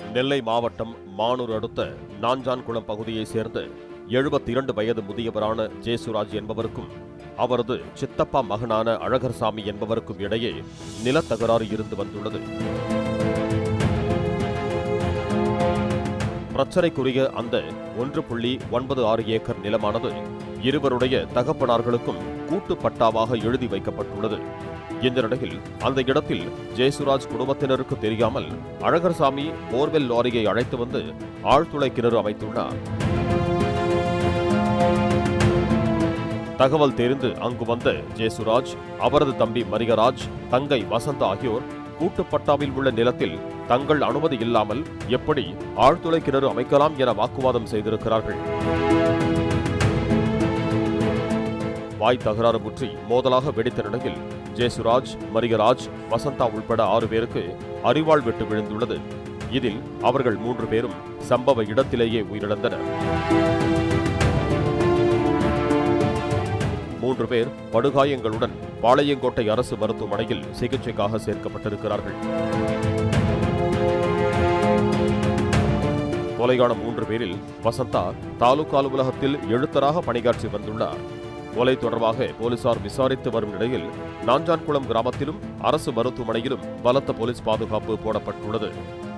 நெல்லை மாவட்டம் மானூர் அடுத்த நாஞ்சான்குளம் பகுதியைச் சேர்ந்த எழுபத்தி இரண்டு வயது முதியவரான ஜேசுராஜ் என்பவருக்கும் அவரது சித்தப்பா மகனான அழகர்சாமி என்பவருக்கும் இடையே நிலத்தகராறு இருந்து வந்துள்ளது பிரச்சனைக்குரிய அந்த ஒன்று புள்ளி ஒன்பது ஆறு ஏக்கர் நிலமானது இருவருடைய தகப்பனார்களுக்கும் கூட்டு பட்டாவாக எழுதி வைக்கப்பட்டுள்ளது இந்த நிலையில் அந்த இடத்தில் ஜெயசுராஜ் குடும்பத்தினருக்கு தெரியாமல் அழகர்சாமி போர்வெல் லாரியை அழைத்து வந்து ஆழ்துளை கிணறு அமைத்துள்ளார் தகவல் தெரிந்து அங்கு வந்த ஜெயசுராஜ் அவரது தம்பி மரிகராஜ் தங்கை வசந்த ஆகியோர் கூட்டுப்பட்டாவில் உள்ள நிலத்தில் தங்கள் அனுமதி இல்லாமல் எப்படி ஆழ்துளை கிணறு அமைக்கலாம் என வாக்குவாதம் செய்திருக்கிறார்கள் வாய் தகராறு முற்றி மோதலாக வெடித்த நிலையில் ஜெயசுராஜ் மரிகராஜ் வசந்தா உள்பட ஆறு பேருக்கு அறிவாள் வெட்டு விழுந்துள்ளது இதில் அவர்கள் மூன்று பேரும் சம்பவ இடத்திலேயே உயிரிழந்தனர் மூன்று பேர் படுகாயங்களுடன் பாளையங்கோட்டை அரசு மருத்துவமனையில் சிகிச்சைக்காக சேர்க்கப்பட்டிருக்கிறார்கள் கொலையான மூன்று பேரில் வசந்தா தாலுகா அலுவலகத்தில் எழுத்தராக பணியாற்றி வந்துள்ளார் கொலை தொடர்பாக போலீசார் விசாரித்து வரும் நிலையில் நாஞ்சான்குளம் கிராமத்திலும் அரசு மருத்துவமனையிலும் பலத்த போலீஸ் பாதுகாப்பு போடப்பட்டுள்ளது